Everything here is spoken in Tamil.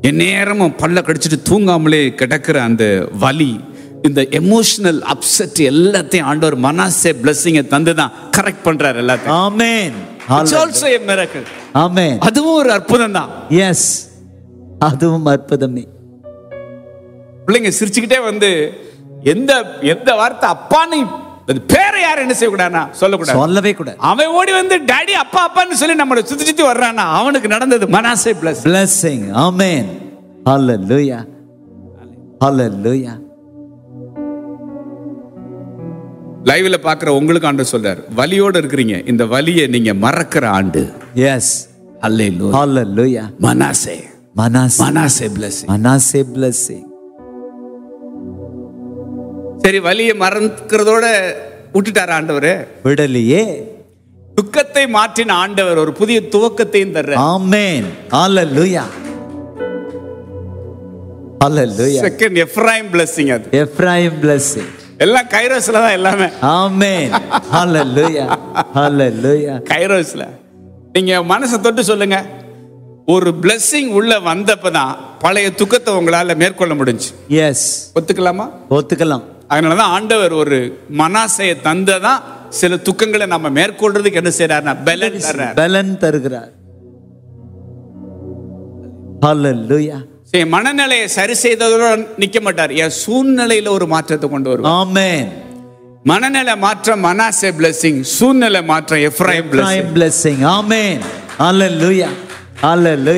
எந்நேரமும் பல்ல கடிச்சிட்டு தூங்காமலே கிடக்கிற அந்த வலி இந்த எமோஷனல் அப்செட் எல்லாத்தையும் ஆண்டவர் மனாசே பிளஸ்ஸிங்கை தந்து தான் கரெக்ட் பண்றாரு எல்லாத்தையும் ஆமென் It's also a miracle. ஆமென் அதுவும் ஒரு அற்புதம் தான் எஸ் அதுவும் அற்புதமே பிள்ளைங்க சிரிச்சுக்கிட்டே வந்து எந்த எந்த வார்த்தை அப்பான்னு அது பேரை யாரும் என்ன செய்யக்கூடாதுன்னா சொல்லக்கூடாது சொல்லவே கூடாது அவன் ஓடி வந்து டாடி அப்பா அப்பான்னு சொல்லி நம்மளை சுத்தி சுத்தி வர்றானா அவனுக்கு நடந்தது மனாசே பிளஸ் blessing ஆமென் ஹalleluya ஹalleluya லைவ்ல பாக்குற உங்களுக்கு ஆண்டு சொல்றாரு வலியோட இருக்கிறீங்க இந்த வலியை நீங்க மறக்கிற ஆண்டு எஸ் அல்லேலூயா ஹalleluya Manasseh Manasseh Manasseh bless Manasseh blessing சரி வலியை மறக்கிறதோட விட்டுட்டார் ஆண்டவர் விடலையே துக்கத்தை மாற்றின ஆண்டவர் ஒரு புதிய துவக்கத்தையும் தர்ற ஆமென் ஹalleluya ஹalleluya செகண்ட் எஃப்ராயிம் பிளஸிங் அது எப்ராயிம் blessing எல்லாம் கைரோஸ்ல தான் எல்லாமே ஆமென் ஹalleluya ஹalleluya கைரோஸ்ல நீங்க மனசை தொட்டு சொல்லுங்க ஒரு blessing உள்ள வந்தப்பதான் பழைய துக்கத்தை உங்களால மேற்கொள்ள முடிஞ்சு எஸ் ஒத்துக்கலாமா ஒத்துக்கலாம் அதனாலதான் ஆண்டவர் ஒரு மனாசையை தந்ததான் சில துக்கங்களை நம்ம மேற்கொள்றதுக்கு என்ன செய்யறாருன்னா பலன் தர்றார் பலன் தருகிறார் ஹalleluya சரி மனநிலையை சரி செய்ததோட நிக்க மாட்டார் என் சூழ்நிலையில ஒரு மாற்றத்தை கொண்டு வருவார் ஆமென் மனநிலை மாற்றம் மனாசே blessing சூழ்நிலை மாற்றம் Ephraim blessing Prime blessing. Amen. Hallelujah. Hallelujah.